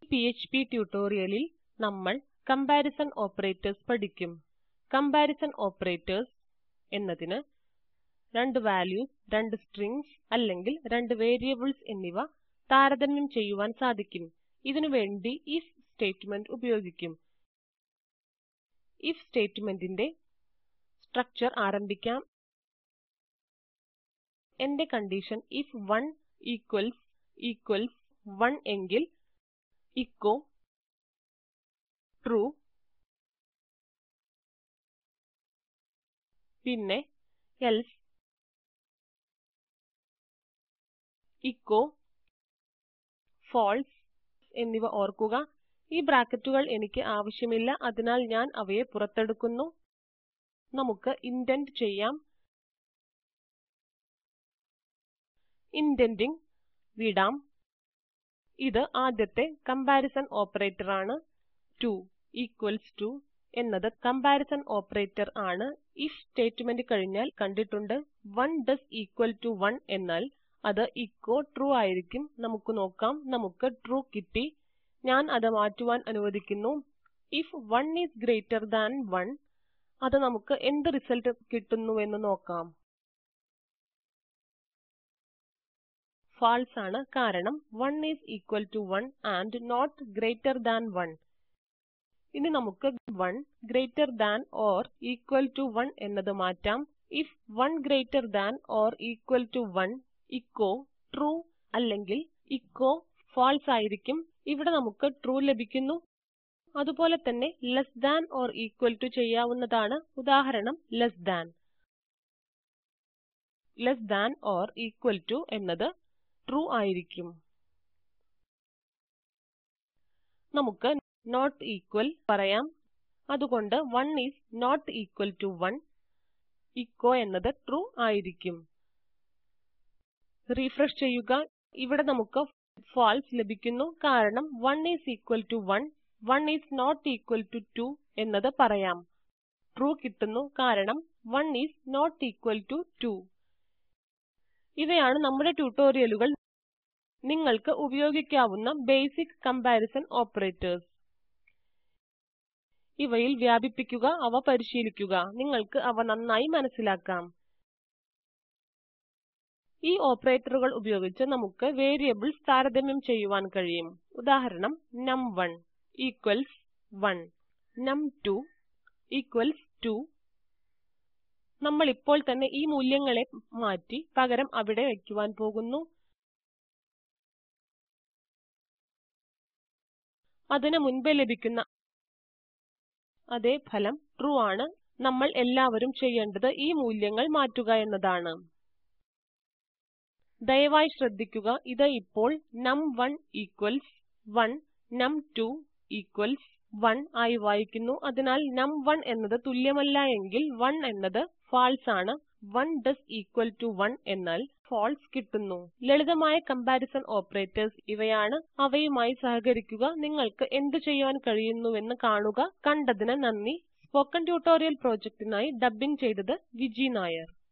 PHP ട്യൂട്ടോറിയലിൽ നമ്മൾ comparison operators പഠിക്കും. കമ്പാരിസൺ ഓപ്പറേറ്റർസ് എന്നതിന് രണ്ട് വാല്യൂസ്, രണ്ട് സ്ട്രിംഗ്സ് അല്ലെങ്കിൽ രണ്ട് വേരിയബിൾസ് എന്നിവ താരതമ്യം ചെയ്യുവാൻ സാധിക്കും. ഇതിനു വേണ്ടി ഐഎഫ് സ്റ്റേറ്റ്മെന്റ് ഉപയോഗിക്കും. ഐഎഫ് സ്റ്റേറ്റ്മെന്റിന്റെ സ്ട്രക്ചർ ആരംഭിക്കാം. എന്റെ കണ്ടീഷൻ ഐഎഫ് 1 ഈക്വൽസ് ഈക്വൽസ് 1 എങ്കിൽ എച്ചോ ട്രൂ പിന്നെ എൽസെ എച്ചോ ഫാൽസെ എന്നിവ ഓർക്കുക ഈ ബ്രാക്കറ്റുകൾ എനിക്ക് ആവശ്യമില്ല അതിനാൽ ഞാൻ അവയെ പുറത്തെടുക്കുന്നു നമുക്ക് ഇൻഡെന്റ് ചെയ്യാം ഇൻഡെന്റിംഗ് വിടാം ഇത് ആദ്യത്തെ കമ്പാരിസൺ ഓപ്പറേറ്റർ ആണ് 2 ഈക്വൽസ് ടോ എന്നത് കമ്പാരിസൺ ഓപ്പറേറ്റർ ആണ് ഐഎഫ് സ്റ്റേറ്റ്മെന്റ് കഴിഞ്ഞാൽ കണ്ടിട്ടുണ്ട് 1 ഡോസ് ഇക്വൽ ടോ 1 എന്നാൽ അത് എച്ചോ ട്രൂ ആയിരിക്കും നമുക്ക് നോക്കാം നമുക്ക് ട്രൂ കിട്ടി ഞാൻ അത് മാറ്റുവാൻ അനുവദിക്കുന്നു ഐഎഫ് 1 ഐഎസ് ഗ്രീറ്റർ താൻ 1 അത് നമുക്ക് എന്ത് റിസൾട്ട് കിട്ടുന്നുവെന്ന് നോക്കാം ഫാൽസെ ആണ് കാരണം 1 is equal to 1 and not greater than 1 ഇനി നമുക്ക് 1 greater than or equal to 1 എന്നത് മാറ്റാം if 1 greater than or equal to 1 echo true അല്ലെങ്കിൽ എച്ചോ ഫാൽസെ ആയിരിക്കും ഇവിടെ നമുക്ക് ട്രൂ ലഭിക്കുന്നു അതുപോലെ തന്നെ less than or equal to ചെയ്യാവുന്നതാണ് ഉദാഹരണം less than less than or equal to എന്നത് ട്രൂ ആയിരിക്കും നമുക്ക് നോട്ട് ഇക്വൽ പറയാം അതുകൊണ്ട് 1 is not equal to 1 echo എന്നത് ട്രൂ ആയിരിക്കും റിഫ്രഷ് ചെയ്യുക ഇവിടെ നമുക്ക് ഫാൽസെ ലഭിക്കുന്നു കാരണം 1 is equal to 1 1 is not equal to 2 എന്നത് പറയാം ട്രൂ കിട്ടുന്നു കാരണം 1 ഐഎസ് നോട്ട് ഇക്വൽ ടോ 2 ഇവയാണ് നമ്മുടെ ട്യൂട്ടോറിയലുകൾ നിങ്ങൾക്ക് ഉപയോഗിക്കാവുന്ന ബേസിക് കമ്പാരിസൺ ഓപ്പറേറ്റർസ് ഇവയിൽ വ്യാപിപ്പിക്കുക അവ പരിശീലിക്കുക നിങ്ങൾക്ക് അവ നന്നായി മനസ്സിലാക്കാം ഈ ഓപ്പറേറ്ററുകൾ ഉപയോഗിച്ച് നമുക്ക് വേരിയബിൾസ് താരതമ്യം ചെയ്യുവാൻ കഴിയും ഉദാഹരണം നം1 ഈക്വൽസ് 1 നം2 ഈക്വൽസ് 2 നമ്മൾ ഇപ്പോൾ തന്നെ ഈ മൂല്യങ്ങളെ മാറ്റി പകരം അവിടെ വയ്ക്കുവാൻ പോകുന്നു അതിന് മുൻപേ ലഭിക്കുന്ന അതേ ഫലം ട്രൂ ആണ് നമ്മൾ എല്ലാവരും ചെയ്യേണ്ടത് ഈ മൂല്യങ്ങൾ മാറ്റുക എന്നതാണ് ദയവായി ശ്രദ്ധിക്കുക ഇത് ഇപ്പോൾ നം1 ഈക്വൽസ് 1 നം2 ഈക്വൽസ് 1 ആയി വായിക്കുന്നു അതിനാൽ നം1 എന്നത് തുല്യമല്ല എങ്കിൽ 1 എന്നത് ഫാൽസെ ആണ് 1 ഡോസ് ഇക്വൽ ടോ 1 എന്നാൽ ഫാൽസെ കിട്ടുന്നു ലളിതമായ കമ്പാരിസൺ ഓപ്പറേറ്റർസ് ഇവയാണ് അവയുമായി സഹകരിക്കുക നിങ്ങൾക്ക് എന്ത് ചെയ്യുവാൻ കഴിയുന്നുവെന്ന് കാണുക കണ്ടതിന് നന്ദി സ്പോക്കൻ ട്യൂട്ടോറിയൽ പ്രൊജക്റ്റിനായി ഡബ്ബിംഗ് ചെയ്തത് വിജി നായർ